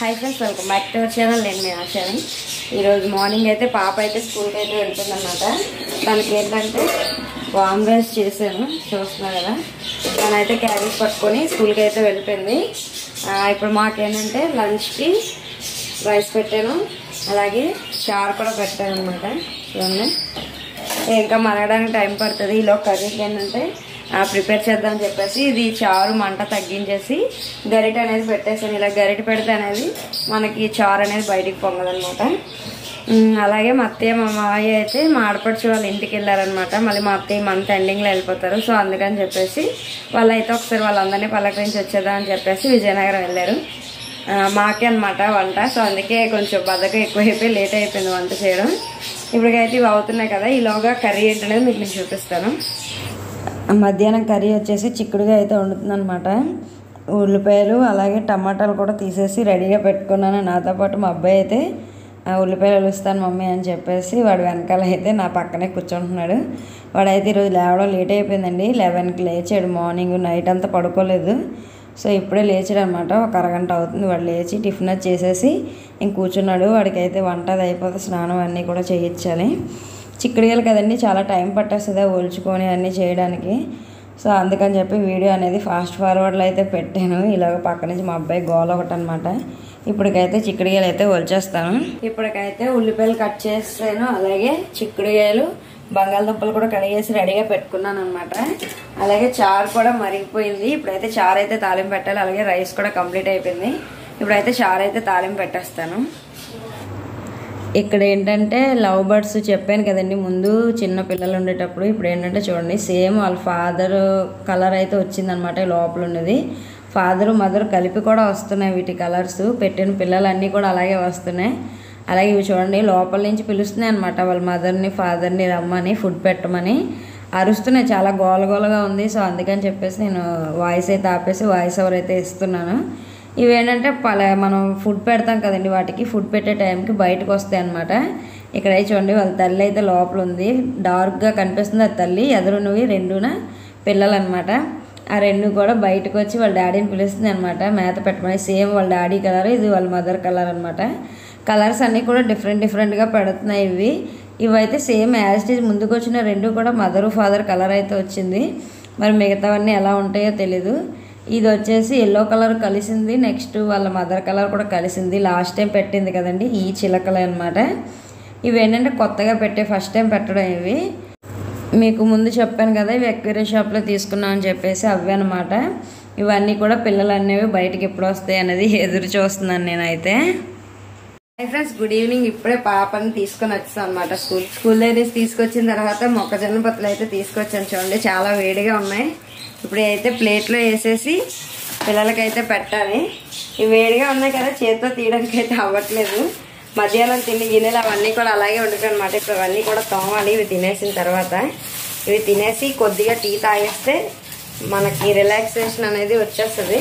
hi friends welcome back to our channel నేను మీ ఆశాని ఈరోజు మార్నింగ్ అయితే పాప అయితే స్కూల్కి అయితే వెళ్తుందన్నమాట తనకి ఏంటంటే వామ్ రైస్ చేశాను చూస్తున్నారు కదా తనైతే క్యారీస్ పట్టుకొని స్కూల్కి అయితే వెళ్ళిపోయింది ఆ, ఇప్పుడు మాకేంటంటే లంచ్కి రైస్ పెట్టాను అలాగే చారు కూడా పెట్టాను అనమాట చూడండి ఇంకా మరగడానికి టైం పడుతుంది ఈలో కర్రీకి ఏంటంటే ప్రిపేర్ చేద్దామని చెప్పేసి ఇది చారు మంట తగ్గించేసి గరిట అనేది పెట్టేసాను ఇలా గరిట పెడితే అనేది మనకి చారు అనేది బయటికి పొంగదనమాట ఉమ్, అలాగే మా అత్తయ్య మా మావయ్య అయితే మా ఆడపడుచు వాళ్ళ ఇంటికి వెళ్ళారనమాట మళ్ళీ మా అత్తయ్య మంత్ ఎండింగ్లో వెళ్ళిపోతారు సో అందుకని చెప్పేసి వాళ్ళైతే ఒకసారి వాళ్ళందరినీ పలకరించి వచ్చేద్దాం అని చెప్పేసి విజయనగరం వెళ్ళారు ఆ, మాకే అనమాట వంట సో అందుకే కొంచెం బద్దకం ఎక్కువైపోయి లేట్ అయిపోయింది వంట చేయడం ఇప్పటికైతే ఇవి అవుతున్నాయి కదా ఈలోగా కర్రీ ఏంటనేది మీకు నేను చూపిస్తాను మధ్యాహ్నం కర్రీ వచ్చేసి చిక్కుడుగా అయితే వండుతుంది అనమాట ఉల్లిపాయలు అలాగే టమాటాలు కూడా తీసేసి రెడీగా పెట్టుకున్నాను నాతో పాటు మా అబ్బాయి అయితే "ఆ, ఉల్లిపాయలు వలుస్తాను మమ్మీ అని చెప్పేసి వాడు వెనకాల అయితే నా పక్కనే కూర్చుంటున్నాడు వాడైతే ఈరోజు లేవడం లేట్ అయిపోయిందండి లెవెన్కి లేచాడు మార్నింగ్ నైట్ అంతా పడుకోలేదు సో ఇప్పుడే లేచాడు అనమాట ఒక అరగంట అవుతుంది వాడు లేచి టిఫిన్ అది చేసేసి ఇంక కూర్చున్నాడు వాడికి అయితే వంట అది అయిపోతే స్నానం అన్నీ కూడా చేయించాలి చిక్కుడుగాయలు కదండి చాలా టైం పట్టేస్తుంది ఒలుచుకొని అన్నీ చేయడానికి సో అందుకని చెప్పి వీడియో అనేది ఫాస్ట్ ఫార్వర్డ్లో అయితే పెట్టాను ఇలాగ పక్క నుంచి మా అబ్బాయి గోల ఒకటి అనమాట ఇప్పటికైతే చిక్కుడుగాయలు అయితే ఒలిచేస్తాను ఇప్పటికైతే ఉల్లిపాయలు కట్ చేస్తాను అలాగే చిక్కుడుగాయలు బంగాళదుంపలు కూడా కడిగేసి రెడీగా పెట్టుకున్నాను అనమాట అలాగే చారు కూడా మరిగిపోయింది ఇప్పుడైతే చారు అయితే తాలింపు పెట్టాలి అలాగే రైస్ కూడా కంప్లీట్ అయిపోయింది ఇప్పుడైతే చారు అయితే తాలింపు పెట్టేస్తాను ఇక్కడ ఏంటంటే లవ్ బర్డ్స్ చెప్పాను కదండి ముందు చిన్న పిల్లలు ఉండేటప్పుడు ఇప్పుడు ఏంటంటే చూడండి సేమ్ వాళ్ళ ఫాదర్ కలర్ అయితే వచ్చిందనమాట ఈ లోపల ఉన్నది ఫాదర్ మదర్ కలిపి కూడా వస్తున్నాయి వీటి కలర్స్ పెట్టిన పిల్లలన్నీ కూడా అలాగే వస్తున్నాయి అలాగే ఇవి చూడండి లోపల నుంచి పిలుస్తున్నాయి అనమాట వాళ్ళ మదర్ని ఫాదర్ని రమ్మని ఫుడ్ పెట్టమని అరుస్తున్నాయి చాలా గోలగోలగా ఉంది సో అందుకని చెప్పేసి నేను వాయిస్ అయితే ఆపేసి వాయిస్ ఓవర్ అయితే ఇస్తున్నాను ఇవి ఏంటంటే పల మనం ఫుడ్ పెడతాం కదండి వాటికి ఫుడ్ పెట్టే టైంకి బయటకు వస్తాయి అనమాట ఇక్కడ అయితే చూడండి వాళ్ళ తల్లి అయితే లోపల ఉంది డార్క్గా కనిపిస్తుంది అది తల్లి ఎదురున్నవి రెండున పిల్లలు అనమాట ఆ రెండు కూడా బయటకు వచ్చి వాళ్ళ డాడీని పిలుస్తుంది అనమాట మేత పెట్టమని సేమ్ వాళ్ళ డాడీ కలర్ ఇది వాళ్ళ మదర్ కలర్ అనమాట కలర్స్ అన్నీ కూడా డిఫరెంట్ డిఫరెంట్గా పెడుతున్నాయి ఇవి ఇవైతే సేమ్ యాజ్ ఇట్ ముందుకు వచ్చిన రెండు కూడా మదర్ ఫాదర్ కలర్ అయితే వచ్చింది మరి మిగతావన్నీ ఎలా ఉంటాయో తెలీదు ఇది వచ్చేసి ఎల్లో కలర్ కలిసింది నెక్స్ట్ వాళ్ళ మదర్ కలర్ కూడా కలిసింది లాస్ట్ టైం పెట్టింది కదండి ఈ చిలకలే అనమాట ఇవి ఏంటంటే కొత్తగా పెట్టే ఫస్ట్ టైం పెట్టడం ఇవి మీకు ముందు చెప్పాను కదా ఇవి ఎక్వేరియం షాప్లో తీసుకున్నాం అని చెప్పేసి అవే అనమాట ఇవన్నీ కూడా పిల్లలు అనేవి బయటికి ఎప్పుడు వస్తాయి అనేది ఎదురు చూస్తున్నాను నేనైతే హాయ్ ఫ్రెండ్స్ గుడ్ ఈవినింగ్ ఇప్పుడే పాపని తీసుకొని వచ్చాను అనమాట స్కూల్ స్కూల్ దగ్గర తీసుకొచ్చిన తర్వాత మొక్కజొన్న పత్తులు అయితే తీసుకొచ్చాను చూడండి చాలా వేడిగా ఉన్నాయి ఇప్పుడు అయితే ప్లేట్లో వేసేసి పిల్లలకైతే పెట్టాలి ఇవి వేడిగా ఉన్నాయి కదా చేతితో తీయడానికి అయితే అవ్వట్లేదు మధ్యాహ్నం తిని గిన్నెలు అవన్నీ కూడా అలాగే ఉండిపోయి అనమాట ఇప్పుడు అవన్నీ కూడా తోమాలి ఇవి తినేసిన తర్వాత ఇవి తినేసి కొద్దిగా టీ తాగేస్తే మనకి రిలాక్సేషన్ అనేది వచ్చేస్తుంది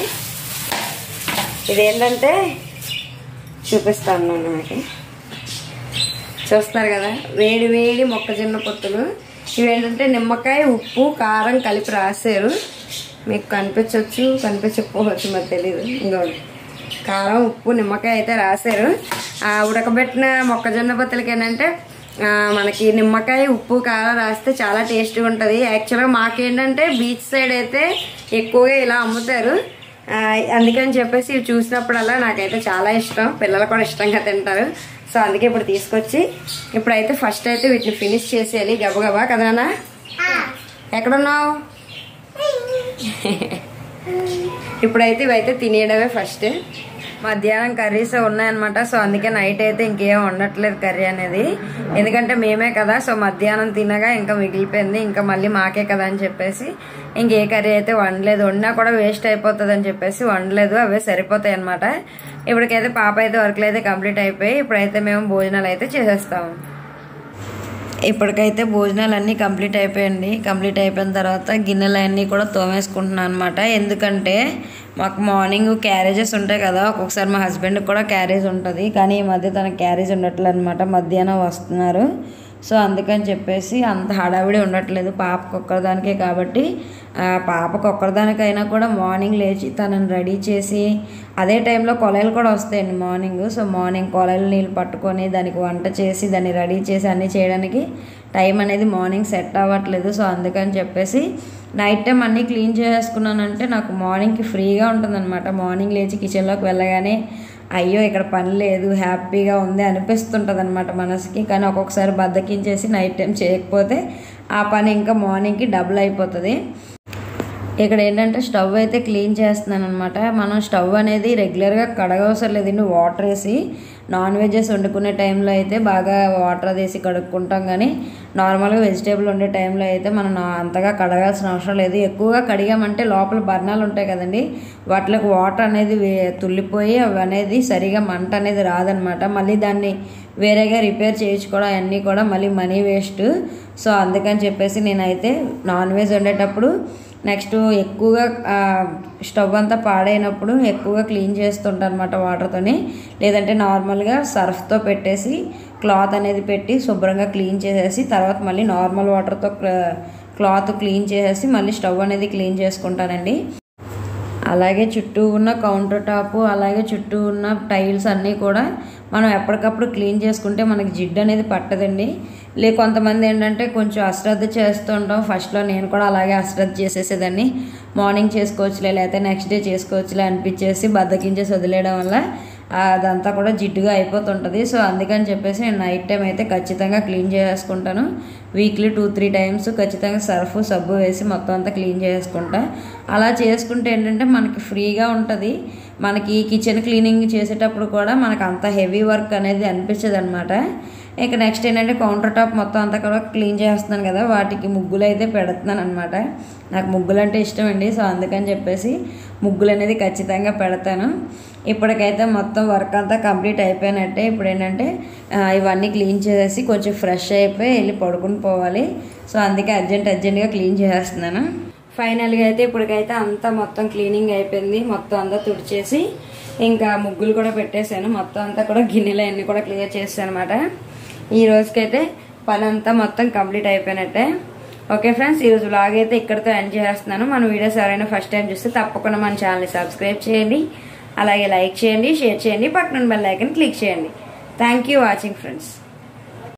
ఇదేంటంటే చూపిస్తాను నేను మీకు చూస్తున్నారు కదా వేడి వేడి మొక్కజొన్న పొత్తులు ఇవేంటంటే నిమ్మకాయ ఉప్పు కారం కలిపి రాశారు మీకు కనిపించవచ్చు కనిపించకపోవచ్చు మరి తెలియదు ఇంకోటి కారం ఉప్పు నిమ్మకాయ అయితే రాశారు ఆ ఉడకబెట్టిన మొక్కజొన్న పొత్తులకి ఏంటంటే ఆ, మనకి నిమ్మకాయ ఉప్పు కారం రాస్తే చాలా టేస్ట్గా ఉంటుంది యాక్చువల్గా మాకేంటంటే బీచ్ సైడ్ అయితే ఎక్కువగా ఇలా అమ్ముతారు ఆ, అందుకని చెప్పేసి ఇవి చూసినప్పుడల్లా నాకైతే చాలా ఇష్టం పిల్లలు కూడా ఇష్టంగా తింటారు సో అందుకే ఇప్పుడు తీసుకొచ్చి ఇప్పుడైతే ఫస్ట్ అయితే వీటిని ఫినిష్ చేసేయాలి గబగబా కదానా ఎక్కడున్నావు ఇప్పుడైతే ఇవైతే తినేయడమే ఫస్ట్ మధ్యాహ్నం కర్రీస్ ఉన్నాయన్నమాట సో అందుకే నైట్ అయితే ఇంకేం ఉండట్లేదు కర్రీ అనేది ఎందుకంటే మేమే కదా సో మధ్యాహ్నం తినగా ఇంకా మిగిలిపోయింది ఇంకా మళ్ళీ మాకే కదా అని చెప్పేసి ఇంకే కర్రీ అయితే వండలేదు వండినా కూడా వేస్ట్ అయిపోతుంది అని చెప్పేసి వండలేదు అవే సరిపోతాయి అనమాట ఇప్పటికైతే పాప అయితే వర్క్లు అయితే కంప్లీట్ అయిపోయి ఇప్పుడైతే మేము భోజనాలు అయితే చేసేస్తాము ఇప్పటికైతే భోజనాలు అన్నీ కంప్లీట్ అయిపోయండి కంప్లీట్ అయిపోయిన తర్వాత గిన్నెలు అన్నీ కూడా తోమేసుకుంటున్నాను అనమాట ఎందుకంటే మాకు మార్నింగ్ క్యారేజెస్ ఉంటాయి కదా ఒక్కొక్కసారి మా హస్బెండ్కి కూడా క్యారేజ్ ఉంటుంది కానీ ఈ మధ్య తన క్యారేజ్ ఉండట్లేదు అనమాట మధ్యాహ్నం వస్తున్నారు సో అందుకని చెప్పేసి అంత హడావిడి ఉండట్లేదు పాపకు ఒక్కదానికే కాబట్టి ఆ, పాపకు ఒక్కదానికైనా కూడా మార్నింగ్ లేచి తనని రెడీ చేసి అదే టైంలో కొలైలు కూడా వస్తాయండి మార్నింగ్ సో మార్నింగ్ కొలైలు నీళ్ళు పట్టుకొని దానికి వంట చేసి దాన్ని రెడీ చేసి అన్నీ చేయడానికి టైం అనేది మార్నింగ్ సెట్ అవ్వట్లేదు సో అందుకని చెప్పేసి నైట్ టైం అన్నీ క్లీన్ చేసుకున్నానంటే నాకు మార్నింగ్కి ఫ్రీగా ఉంటుందన్నమాట మార్నింగ్ లేచి కిచెన్లోకి వెళ్ళగానే అయ్యో ఇక్కడ పని లేదు హ్యాపీగా ఉంది అనిపిస్తుంటుంది అనమాట మనసుకి కానీ ఒక్కొక్కసారి బద్దకించేసి నైట్ టైం చేయకపోతే ఆ పని ఇంకా మార్నింగ్కి డబుల్ అయిపోతుంది ఇక్కడ ఏంటంటే స్టవ్ అయితే క్లీన్ చేస్తున్నాను అనమాట మనం స్టవ్ అనేది రెగ్యులర్గా కడగవసరం లేదండి వాటర్ వేసి నాన్ వెజెస్ వండుకునే టైంలో అయితే బాగా వాటర్ అది వేసి కడుక్కుంటాం కానీ నార్మల్గా వెజిటేబుల్ వండే టైంలో అయితే మనం నా- అంతగా కడగాల్సిన అవసరం లేదు ఎక్కువగా కడిగామంటే లోపల బర్ణాలు ఉంటాయి కదండి వాటిలోకి వాటర్ అనేది వే- తుల్లిపోయి అవి అనేది సరిగా మంట అనేది రాదనమాట మళ్ళీ దాన్ని వేరేగా రిపేర్ చేయించుకోవడం అన్నీ కూడా మళ్ళీ మనీ వేస్ట్ సో అందుకని చెప్పేసి నేనైతే నాన్ వెజ్ వండేటప్పుడు నెక్స్ట్ ఎక్కువగా ఆ, స్టవ్ అంతా పాడైనప్పుడు ఎక్కువగా క్లీన్ చేస్తుంటాను అనమాట వాటర్తోని లేదంటే నార్మల్గా సర్ఫ్తో పెట్టేసి క్లాత్ అనేది పెట్టి శుభ్రంగా క్లీన్ చేసేసి తర్వాత మళ్ళీ నార్మల్ వాటర్తో క్లాత్ క్లీన్ చేసేసి మళ్ళీ స్టవ్ అనేది క్లీన్ చేసుకుంటానండి అలాగే చుట్టూ ఉన్న కౌంటర్ టాప్ అలాగే చుట్టూ ఉన్న టైల్స్ అన్నీ కూడా మనం ఎప్పటికప్పుడు క్లీన్ చేసుకుంటే మనకి జిడ్డు అనేది పట్టదండి లే కొంతమంది ఏంటంటే కొంచెం అశ్రద్ధ చేస్తుంటాం ఫస్ట్లో నేను కూడా అలాగే అశ్రద్ధ చేసేసేదాన్ని మార్నింగ్ చేసుకోవచ్చులే లేకపోతే నెక్స్ట్ డే చేసుకోవచ్చులే అనిపించేసి బద్దకించేసి వదిలేయడం వల్ల ఆ, అదంతా కూడా జిడ్డుగా అయిపోతుంటుంది సో అందుకని చెప్పేసి నేను నైట్ టైం అయితే ఖచ్చితంగా క్లీన్ చేసుకుంటాను వీక్లీ టూ త్రీ టైమ్స్ ఖచ్చితంగా సర్ఫ్ సబ్బు వేసి మొత్తం అంతా క్లీన్ చేసుకుంటా అలా చేసుకుంటే ఏంటంటే మనకి ఫ్రీగా ఉంటుంది మనకి కిచెన్ క్లీనింగ్ చేసేటప్పుడు కూడా మనకు అంత హెవీ వర్క్ అనేది అనిపించదు అనమాట ఇక నెక్స్ట్ ఏంటంటే కౌంటర్ టాప్ మొత్తం అంతా కూడా క్లీన్ చేస్తున్నాను కదా వాటికి ముగ్గులు అయితే పెడుతున్నాను అనమాట నాకు ముగ్గులు అంటే ఇష్టం అండి సో అందుకని చెప్పేసి ముగ్గులు అనేది ఖచ్చితంగా పెడతాను ఇప్పటికైతే మొత్తం వర్క్ అంతా కంప్లీట్ అయిపోయినట్టే ఇప్పుడు ఏంటంటే ఆ, ఇవన్నీ క్లీన్ చేసేసి కొంచెం ఫ్రెష్ అయిపోయి వెళ్ళి పడుకుని పోవాలి సో అందుకే అర్జెంట్ అర్జెంట్గా క్లీన్ చేసేస్తున్నాను ఫైనల్గా అయితే ఇప్పటికైతే అంతా మొత్తం క్లీనింగ్ అయిపోయింది మొత్తం అంతా తుడిచేసి ఇంకా ముగ్గులు కూడా పెట్టేశాను మొత్తం అంతా కూడా గిన్నెలు అన్నీ కూడా క్లియర్ చేస్తాను అనమాట ఈ రోజుకైతే పని అంతా మొత్తం కంప్లీట్ అయిపోయినట్టే ఓకే ఫ్రెండ్స్ ఈరోజు వ్లాగ్ అయితే ఇక్కడితో ఎండ్ చేస్తున్నాను మన వీడియోస్ ఎవరైనా ఫస్ట్ టైం చూస్తే తప్పకుండా మన ఛానల్ని సబ్స్క్రైబ్ చేయండి అలాగే లైక్ చేయండి షేర్ చేయండి పక్కన బెల్ ఐకన్ క్లిక్ చేయండి థ్యాంక్ యూ వాచింగ్ ఫ్రెండ్స్